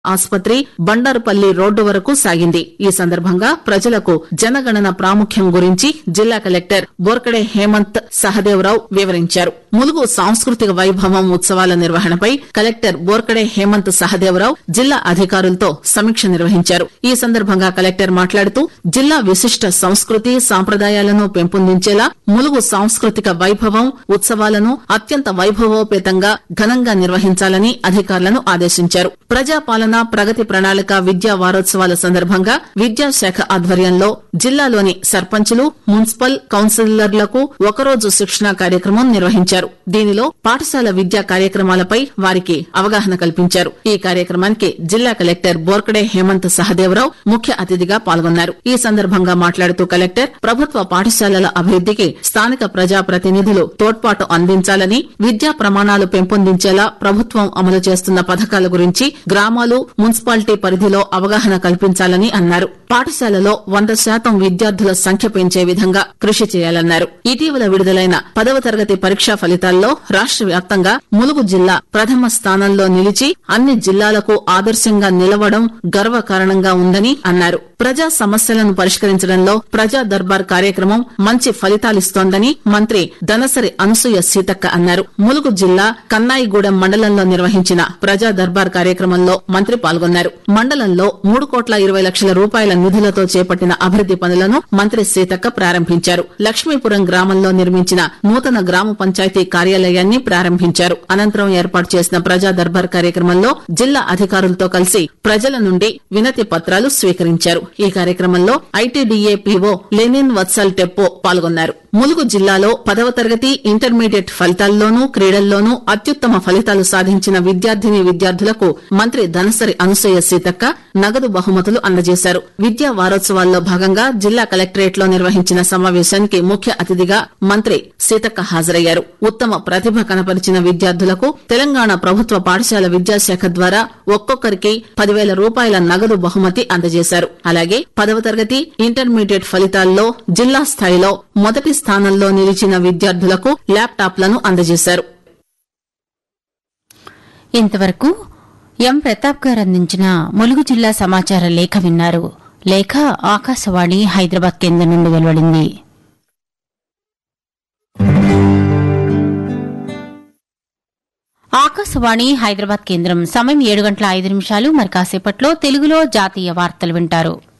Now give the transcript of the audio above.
ఆసుపత్రి బండారుపల్లి రోడ్డు వరకు సాగింది ఈ సందర్భంగా ప్రజలకు జనగణన ప్రాముఖ్యం గురించి జిల్లా కలెక్టర్ బోర్కడే హేమంత్ సహదేవరావు వివరించారు ములుగు సాంస్కృతిక వైభవం ఉత్సవాల నిర్వహణపై కలెక్టర్ బోర్కడే హేమంత్ సహదేవరావు జిల్లా అధికారులతో సమీక్ష నిర్వహించారు ఈ సందర్భంగా కలెక్టర్ మాట్లాడుతూ జిల్లా విశిష్ట సంస్కృతి సాంప్రదాయాలను పెంపొందించేలా ములుగు సాంస్కృతిక వైభవం ఉత్సవాలను అత్యంత వైభవోపేతంగా ఘనంగా నిర్వహించాలని అధికారులను ఆదేశించారు ప్రజాపాలన ప్రగతి ప్రణాళిక విద్యా వారోత్సవాల సందర్భంగా విద్యాశాఖ ఆధ్వర్యంలో జిల్లాలోని సర్పంచులు మున్సిపల్ కౌన్సిలర్లకు ఒకరోజు శిక్షణా కార్యక్రమం నిర్వహించారు దీనిలో పాఠశాల విద్యా కార్యక్రమాలపై వారికి అవగాహన కల్పించారు ఈ కార్యక్రమానికి జిల్లా కలెక్టర్ బోర్కడే హేమంత్ సహదేవరావు ముఖ్య అతిథిగా పాల్గొన్నారు ఈ సందర్భంగా మాట్లాడుతూ కలెక్టర్ ప్రభుత్వ పాఠశాలల అభివృద్దికి స్థానిక ప్రజాప్రతినిధులు తోడ్పాటు అందించాలని విద్యా ప్రమాణాలు పెంపొందించేలా ప్రభుత్వం అమలు చేస్తున్న పథకాల గురించి గ్రామాలు మున్సిపాలిటీ పరిధిలో అవగాహన కల్పించాలని అన్నారు పాఠశాలలో వంద శాతం విద్యార్థుల సంఖ్య పెంచే విధంగా కృషి చేయాలన్నారు ఇటీవల విడుదలైన పదవ తరగతి పరీక్షా ఫలితాల్లో రాష్ట వ్యాప్తంగా ములుగు జిల్లా ప్రథమ స్థానంలో నిలిచి అన్ని జిల్లాలకు ఆదర్శంగా నిలవడం గర్వకారణంగా ఉందని అన్నారు ప్రజా సమస్యలను పరిష్కరించడంలో ప్రజా దర్బార్ కార్యక్రమం మంచి ఫలితాలిస్తోందని మంత్రి దనసరి అనసూయ సీతక్క అన్నారు ములుగు జిల్లా కన్నాయిగూడెం మండలంలో నిర్వహించిన ప్రజా దర్బార్ కార్యక్రమంలో మంత్రి పాల్గొన్నారు మండలంలో మూడు కోట్ల ఇరవై లక్షల రూపాయల నిధులతో చేపట్టిన అభివృద్ది పనులను మంత్రి సీతక్క ప్రారంభించారు లక్ష్మీపురం గ్రామంలో నిర్మించిన నూతన గ్రామ పంచాయతీ కార్యాలయాన్ని ప్రారంభించారు అనంతరం ఏర్పాటు చేసిన ప్రజా దర్బార్ కార్యక్రమంలో జిల్లా అధికారులతో కలిసి ప్రజల నుండి వినతి పత్రాలు స్వీకరించారు ఈ కార్యక్రమంలో ఐటీడీఏ పీఓ లెనిన్ వత్సల్ టెప్పో పాల్గొన్నారు ములుగు జిల్లాలో పదవ తరగతి ఇంటర్మీడియట్ ఫలితాల్లోనూ క్రీడల్లోనూ అత్యుత్తమ ఫలితాలు సాధించిన విద్యార్థిని విద్యార్థులకు మంత్రి ధనసరి అనసూయ సీతక్క నగదు బహుమతులు అందజేశారు విద్యా వారోత్సవాల్లో భాగంగా జిల్లా కలెక్టరేట్ లో నిర్వహించిన సమావేశానికి ముఖ్య అతిథిగా మంత్రి సీతక్క హాజరయ్యారు ఉత్తమ ప్రతిభ కనపరిచిన విద్యార్థులకు తెలంగాణ ప్రభుత్వ పాఠశాల విద్యాశాఖ ద్వారా ఒక్కొక్కరికి పదివేల రూపాయల నగదు బహుమతి అందజేశారు అలాగే పదవ తరగతి ఇంటర్మీడియట్ ఫలితాల్లో జిల్లా స్థాయిలో మొదటి స్థానంలో నిలిచిన విద్యార్థులకు ల్యాప్టాప్లను అందజేశారు ఇంతవరకు ఎం ప్రతాప్ గారు అందించిన ములుగు జిల్లా సమాచార లేఖ విన్నారు లేఖ ఆకాశవాణి హైదరాబాద్ కేంద్రం నుండి వెలువడింది ఆకాశవాణి హైదరాబాద్ కేంద్రం సమయం ఏడు గంటల ఐదు నిమిషాలు మరి కాసేపట్లో తెలుగులో జాతీయ వార్తలు వింటారు